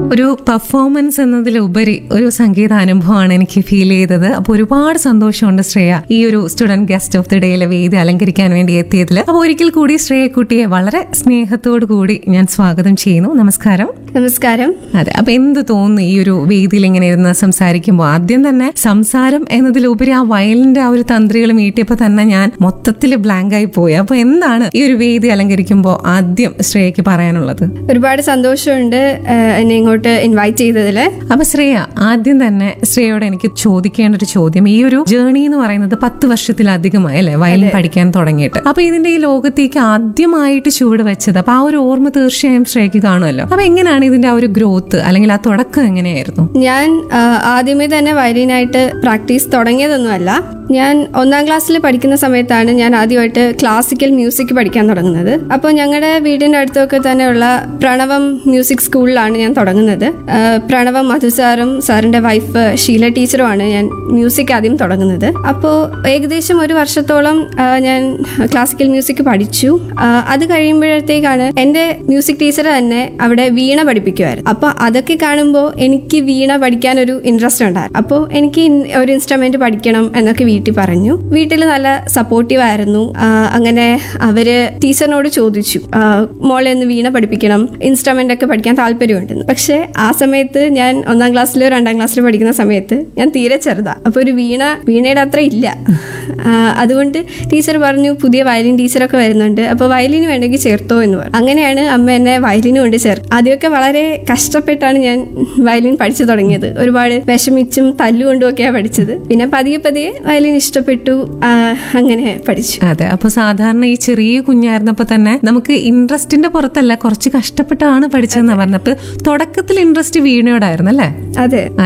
ഒരു പെർഫോമൻസ് എന്നതിലുപരി ഒരു സംഗീത അനുഭവമാണ് എനിക്ക് ഫീൽ ചെയ്തത് അപ്പോൾ ഒരുപാട് സന്തോഷമുണ്ട് ശ്രേയ ഈ ഒരു സ്റ്റുഡന്റ് ഗസ്റ്റ് ഓഫ് ദി ഡേയിലെ വേദി അലങ്കരിക്കാൻ വേണ്ടി എത്തിയതിൽ അപ്പോൾ ഒരിക്കൽ കൂടി ശ്രേയ കുട്ടിയെ വളരെ സ്നേഹത്തോടു കൂടി ഞാൻ സ്വാഗതം ചെയ്യുന്നു നമസ്കാരം നമസ്കാരം അതെ അപ്പൊ എന്ത് തോന്നുന്നു ഈ ഒരു വേദിയിൽ ഇങ്ങനെ ഇരുന്ന് സംസാരിക്കുമ്പോൾ ആദ്യം തന്നെ സംസാരം എന്നതിലുപരി ആ വയലിന്റെ ആ ഒരു തന്ത്രികൾ മീട്ടിയപ്പോ തന്നെ ഞാൻ മൊത്തത്തിൽ ബ്ലാങ്ക് ആയി പോയി അപ്പൊ എന്താണ് ഈ ഒരു വേദി അലങ്കരിക്കുമ്പോൾ ആദ്യം ശ്രേയക്ക് പറയാനുള്ളത് ഒരുപാട് സന്തോഷമുണ്ട് ആഹ് എന്നെ ഇങ്ങോട്ട് ഇൻവൈറ്റ് ചെയ്തതിൽ അപ്പൊ ശ്രേയ ആദ്യം തന്നെ ശ്രേയോട് എനിക്ക് ചോദിക്കേണ്ട ഒരു ചോദ്യം ഈ ഒരു ജേണി എന്ന് പറയുന്നത് പത്ത് വർഷത്തിലധികമായി അല്ലെ വയലിൻ പഠിക്കാൻ തുടങ്ങിയിട്ട് അപ്പൊ ഇതിന്റെ ഈ ലോകത്തേക്ക് ആദ്യമായിട്ട് ചുവട് വെച്ചത് അപ്പൊ ആ ഒരു ഓർമ്മ തീർച്ചയായും ശ്രേയക്ക് കാണുമല്ലോ അപ്പൊ എങ്ങനെയാണ് ഇതിന്റെ ആ ഒരു ഗ്രോത്ത് അല്ലെങ്കിൽ ആ തുടക്കം എങ്ങനെയായിരുന്നു ഞാൻ ആഹ് ആദ്യമേ തന്നെ വയലിനായിട്ട് പ്രാക്ടീസ് തുടങ്ങിയതൊന്നുമല്ല ഞാൻ ഒന്നാം ക്ലാസ്സിൽ പഠിക്കുന്ന സമയത്താണ് ഞാൻ ആദ്യമായിട്ട് ക്ലാസിക്കൽ മ്യൂസിക് പഠിക്കാൻ തുടങ്ങുന്നത് അപ്പോൾ ഞങ്ങളുടെ വീടിൻ്റെ അടുത്തൊക്കെ തന്നെയുള്ള പ്രണവം മ്യൂസിക് സ്കൂളിലാണ് ഞാൻ തുടങ്ങുന്നത് ആഹ് പ്രണവം മധു സാറും സാറിൻ്റെ വൈഫ് ഷീല ടീച്ചറുമാണ് ഞാൻ മ്യൂസിക് ആദ്യം തുടങ്ങുന്നത് അപ്പോൾ ഏകദേശം ഒരു വർഷത്തോളം ആഹ് ഞാൻ ക്ലാസിക്കൽ മ്യൂസിക് പഠിച്ചു ആഹ് അത് കഴിയുമ്പോഴത്തേക്കാണ് എൻ്റെ മ്യൂസിക് ടീച്ചർ തന്നെ അവിടെ വീണ പഠിപ്പിക്കുമായിരുന്നു അപ്പോൾ അതൊക്കെ കാണുമ്പോൾ എനിക്ക് വീണ പഠിക്കാൻ ഒരു ഇൻട്രസ്റ്റ് ഉണ്ടായിരുന്നു അപ്പോൾ എനിക്ക് ഇൻ- ഒരു ഇൻസ്ട്രുമെന്റ് പഠിക്കണം എന്നൊക്കെ വീട്ടിൽ പറഞ്ഞു വീട്ടിൽ നല്ല സപ്പോർട്ടീവ് ആയിരുന്നു ആഹ് അങ്ങനെ അവര് ടീച്ചറിനോട് ചോദിച്ചു ആഹ് മോളെ ഒന്ന് വീണ പഠിപ്പിക്കണം ഇൻസ്ട്രുമെന്റ് ഒക്കെ പഠിക്കാൻ താല്പര്യമുണ്ടെന്ന് പക്ഷേ ആ സമയത്ത് ഞാൻ ഒന്നാം ക്ലാസ്സിലോ രണ്ടാം ക്ലാസ്സിലോ പഠിക്കുന്ന സമയത്ത് ഞാൻ തീരെ ചെറുതാ അപ്പോൾ ഒരു വീണ വീണയുടെ അത്ര ഇല്ല ആഹ് അതുകൊണ്ട് ടീച്ചർ പറഞ്ഞു പുതിയ വയലിൻ ടീച്ചറൊക്കെ വരുന്നുണ്ട് അപ്പോൾ വയലിന് വേണമെങ്കിൽ ചേർത്തോ എന്ന് പറഞ്ഞു അങ്ങനെയാണ് അമ്മ എന്നെ വയലിന് കൊണ്ട് ചേർത്ത് ആദ്യമൊക്കെ വളരെ കഷ്ടപ്പെട്ടാണ് ഞാൻ വയലിൻ പഠിച്ചു തുടങ്ങിയത് ഒരുപാട് വിഷമിച്ചും തല്ലുകൊണ്ടും ഒക്കെയാണ് പഠിച്ചത് പിന്നെ പതിയെ പതിയെ വയലിൻ ഇഷ്ടപ്പെട്ടു ആഹ് അങ്ങനെ പഠിച്ചു അതെ അപ്പൊ സാധാരണ ഈ ചെറിയ കുഞ്ഞായിരുന്നപ്പോ തന്നെ നമുക്ക് ഇൻട്രസ്റ്റിന്റെ പുറത്തല്ല കുറച്ച് കഷ്ടപ്പെട്ടാണ് പഠിച്ചതെന്നാ പറഞ്ഞത് അപ്പൊ തുടക്കത്തിൽ ഇൻട്രസ്റ്റ് വീണയോടായിരുന്നു അല്ലേ അതെ